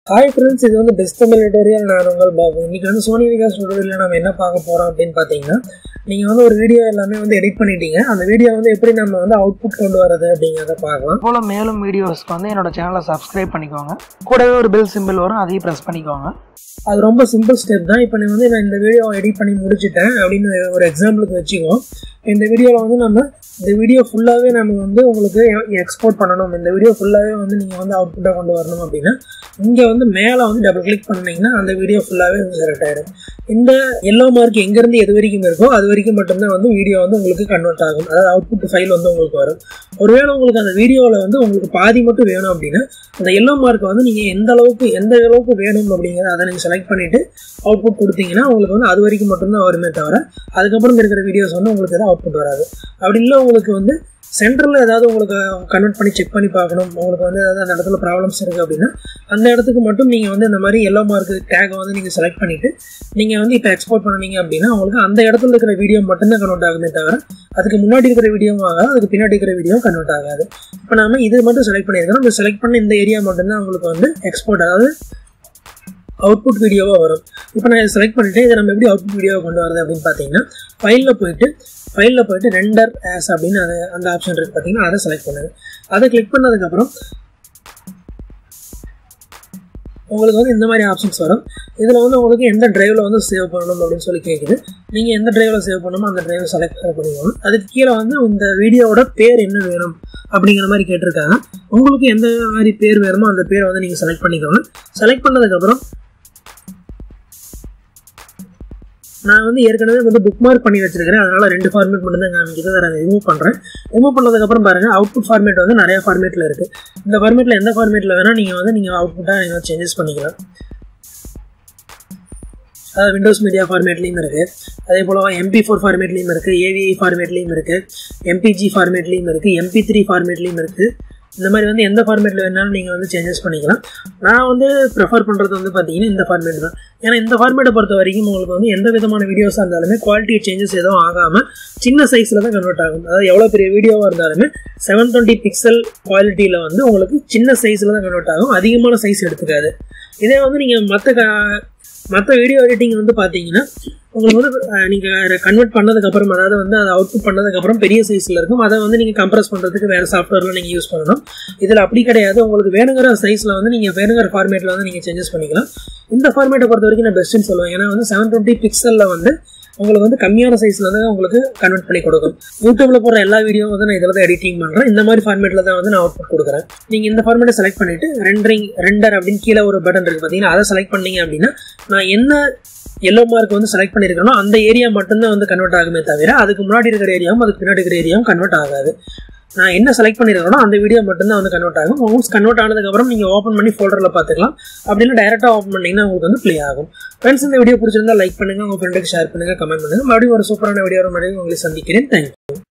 hi friends இது வந்து best Tamil editorial நான் உங்கள் பாபு இன்னைக்கு வந்து சோனி விகாஸ் ஸ்டுடியோவில் நம்ம என்ன பார்க்க போகிறோம் அப்படின்னு பார்த்தீங்கன்னா நீங்கள் வந்து ஒரு வீடியோ எல்லாமே வந்து எடிட் பண்ணிட்டீங்க அந்த வீடியோ வந்து எப்படி நம்ம வந்து அவுட்புட் கொண்டு வரது அப்படிங்கிறத பார்க்கலாம் போல் மேலும் வீடியோஸ்க்கு வந்து என்னோட சேனலை சப்ஸ்கிரைப் பண்ணிக்கோங்க கூடவே ஒரு பெல் சிம்பிள் வரும் அதையும் ப்ரெஸ் பண்ணிக்கோங்க அது ரொம்ப சிம்பிள் ஸ்டெப் தான் இப்போ நீ வந்து நான் இந்த வீடியோ எடிட் பண்ணி முடிச்சிட்டேன் அப்படின்னு ஒரு எக்ஸாம்பிளுக்கு வச்சுக்குவோம் இந்த வீடியோவில் வந்து நம்ம இந்த வீடியோ ஃபுல்லாகவே நம்ம வந்து உங்களுக்கு எக்ஸ்போர்ட் பண்ணணும் இந்த வீடியோ ஃபுல்லாகவே வந்து நீங்கள் வந்து அவுட்புட்டாக கொண்டு வரணும் அப்படின்னா இங்கே வந்து மேலே வந்து டபுள் கிளிக் பண்ணிங்கன்னா அந்த வீடியோ ஃபுல்லாகவே செலக்ட் ஆயிடும் இந்த எல்லோ மார்க் எங்கேருந்து எது வரைக்கும் இருக்கோ அது வரைக்கும் மட்டும்தான் வந்து வீடியோ வந்து உங்களுக்கு கன்வெர்ட் ஆகும் அதாவது அவுட்புட் ஃபைல் வந்து உங்களுக்கு வரும் ஒருவேளை உங்களுக்கு அந்த வீடியோவில் வந்து உங்களுக்கு பாதி மட்டும் வேணும் அப்படின்னா அந்த எல்லோ மார்க் வந்து நீங்கள் எந்த அளவுக்கு எந்த அளவுக்கு வேணும் அப்படிங்கிறத அதை நீங்கள் செலக்ட் பண்ணிவிட்டு அவுட்புட் கொடுத்தீங்கன்னா உங்களுக்கு வந்து அது வரைக்கும் மட்டும்தான் வருமே தவிர அதுக்கப்புறம் இருக்கிற வீடியோஸ் வந்து உங்களுக்கு எதாவது அவுட்புட் வராது அப்படி இல்லை உங்களுக்கு வந்து சென்டரில் ஏதாவது உங்களுக்கு கன்வெர்ட் பண்ணி செக் பண்ணி பார்க்கணும் உங்களுக்கு வந்து ஏதாவது அந்த இடத்துல ப்ராப்ளம்ஸ் இருக்குது அப்படின்னா அந்த இடத்துக்கு மட்டும் நீங்கள் வந்து இந்த மாதிரி எல்லோ மார்க் டேகை வந்து நீங்கள் செலக்ட் பண்ணிவிட்டு நீங்கள் வந்து இப்போ எக்ஸ்போர்ட் பண்ணீங்க அப்படின்னா உங்களுக்கு அந்த இடத்துல இருக்கிற வீடியோ மட்டும்தான் கன்வெர்ட் ஆகுமே தவிர அதுக்கு முன்னாடி இருக்கிற வீடியோவும் ஆகாது அதுக்கு பின்னாடி இருக்கிற வீடியோ கன்வெர்ட் ஆகாது இப்போ நாம இது மட்டும் செலக்ட் பண்ணியிருக்கிறோம் இந்த செலக்ட் பண்ண இந்த ஏரியா மட்டும்தான் உங்களுக்கு வந்து எக்ஸ்போர்ட் அதாவது அவுட்புட் வீடியோவாக வரும் இப்போ நான் இதை செலக்ட் பண்ணிவிட்டு இதை நம்ம எப்படி அவுட்புட் வீடியோவை கொண்டு வரது அப்படின்னு பார்த்தீங்கன்னா ஃபைலில் போயிட்டு ஃபைலில் போயிட்டு ரெண்டர் ஆஸ் அப்படின்னு அது அந்த ஆப்ஷன் இருக்குது பார்த்தீங்கன்னா அதை செலக்ட் பண்ணுங்க அதை கிளிக் பண்ணதுக்கப்புறம் உங்களுக்கு வந்து இந்த மாதிரி ஆப்ஷன்ஸ் வரும் இதில் வந்து உங்களுக்கு எந்த டிரைவில் வந்து சேவ் பண்ணணும் அப்படின்னு சொல்லி கேட்குது நீங்கள் எந்த டிரைவில் சேவ் பண்ணணுமோ அந்த டிரைவை செலக்ட் பண்ணிக்கணும் அதுக்கு கீழே வந்து இந்த வீடியோவோட பேர் என்ன வேணும் அப்படிங்கிற மாதிரி கேட்டிருக்காங்க உங்களுக்கு எந்த மாதிரி பேர் வேணுமோ அந்த பேரை வந்து நீங்கள் செலக்ட் பண்ணிக்கோங்க செலக்ட் பண்ணதுக்கப்புறம் நான் வந்து ஏற்கனவே வந்து புக் மார்க் பண்ணி வச்சிருக்கிறேன் அதனால ரெண்டு ஃபார்மேட் மட்டும் தான் காமிக்குது அதை நான் ரிமூவ் பண்ணுறேன் ரிமூவ் பண்ணதுக்கப்புறம் பாருங்கள் அவுட்புட் ஃபார்மேட் வந்து நிறைய ஃபார்மேட்டில் இருக்குது இந்த ஃபார்மேட்டில் எந்த ஃபார்மேட்டில் வேணால் நீங்கள் வந்து நீங்கள் அவுட்புட்டாக நீங்கள் சேஞ்சஸ் பண்ணிக்கலாம் அதாவது விண்டோஸ் மீடியா ஃபார்மேட்லேயும் இருக்குது அதே போல் எம்பி ஃபோர் ஃபார்மேட்லேயும் இருக்குது ஏவிஐ ஃபார்மேட்லேயும் இருக்குது எம்பிஜி ஃபார்மேட்லேயும் இருக்குது எம்பி த்ரீ ஃபார்மேட்லேயும் இருக்குது இந்த மாதிரி வந்து எந்த ஃபார்மேட்டில் வேணாலும் நீங்கள் வந்து சேஞ்சஸ் பண்ணிக்கலாம் நான் வந்து ப்ரிஃபர் பண்ணுறது வந்து பார்த்தீங்கன்னா இந்த ஃபார்மேட் தான் ஏன்னா இந்த ஃபார்மேட்டை பொறுத்த வரைக்கும் உங்களுக்கு வந்து எந்த விதமான வீடியோஸாக இருந்தாலுமே குவாலிட்டி சேஞ்சஸ் எதுவும் ஆகாமல் சின்ன சைஸில் தான் கன்வெர்ட் ஆகும் அதாவது எவ்வளோ பெரிய வீடியோவாக இருந்தாலுமே செவன் டுவெண்ட்டி பிக்சல் குவாலிட்டியில் வந்து உங்களுக்கு சின்ன சைஸில் தான் கன்வெர்ட் ஆகும் அதிகமான சைஸ் எடுத்துக்காது இதே வந்து நீங்கள் மற்ற மற்ற வீடியோ எடிட்டிங் வந்து பார்த்தீங்கன்னா உங்களுக்கு வந்து நீங்கள் கன்வெர்ட் பண்ணதுக்கப்புறம் அதாவது வந்து அதை அவுட்புட் பண்ணதுக்கப்புறம் பெரிய சைஸில் இருக்கும் அதை வந்து நீங்கள் கம்ப்ரஸ் பண்ணுறதுக்கு வேறு சாஃப்ட்வேரில் நீங்கள் யூஸ் பண்ணணும் இதில் அப்படி கிடையாது உங்களுக்கு வேணுங்கிற சைஸில் வந்து நீங்கள் வேணுங்கிற ஃபார்மேட்டில் வந்து நீங்கள் சேஞ்சஸ் பண்ணிக்கலாம் இந்த ஃபார்மேட்டை பொறுத்த வரைக்கும் நான் பெஸ்ட்டுன்னு சொல்லுவேன் ஏன்னா வந்து செவன் டுவெண்ட்டி பிக்சலில் வந்து உங்களுக்கு வந்து கம்மியான சைஸில் தான் உங்களுக்கு கன்வெர்ட் பண்ணி கொடுக்கும் யூடியூப்பில் போகிற எல்லா வீடியோவும் வந்து நான் இதில் தான் எடிட்டிங் பண்ணுறேன் இந்த மாதிரி ஃபார்மேட்டில் தான் வந்து நான் அவுட்புட் கொடுக்குறேன் நீங்கள் இந்த ஃபார்மேட்டை செலக்ட் பண்ணிவிட்டு ரெண்டரிங் ரெண்டர் அப்படின்னு கீழே ஒரு பட்டன் இருக்குது பார்த்தீங்கன்னா அதை செலக்ட் பண்ணீங்க அப்படின்னா நான் என்ன எல்லோ மார்க் வந்து செலக்ட் பண்ணியிருக்கணும் அந்த ஏரியா மட்டும்தான் வந்து கன்வெர்ட் ஆகுமே தவிர அதுக்கு முன்னாடி இருக்கிற ஏரியாவும் அதுக்கு பின்னாடி இருக்கிற ஏரியாவும் கன்வெர்ட் ஆகாது நான் என்ன செலக்ட் பண்ணியிருக்கேனோ அந்த வீடியோ மட்டும்தான் வந்து கன்வெர்ட் ஆகும் ஒன்ஸ் கன்வெர்ட் ஆனதுக்கப்புறம் நீங்கள் ஓப்பன் பண்ணி ஃபோல்டரில் பார்த்துக்கலாம் அப்படின்னா டேரெக்டாக ஓப்பன் பண்ணிங்கன்னா உங்களுக்கு வந்து ப்ளே ஆகும் ஃப்ரெண்ட்ஸ் இந்த வீடியோ பிடிச்சிருந்தா லைக் பண்ணுங்கள் உங்கள் ஃப்ரெண்டுக்கு ஷேர் பண்ணுங்கள் கமெண்ட் பண்ணுங்கள் மறுபடியும் ஒரு சூப்பரான வீடியோ மறுபடியும் உங்களை சந்திக்கிறேன் தேங்க்யூ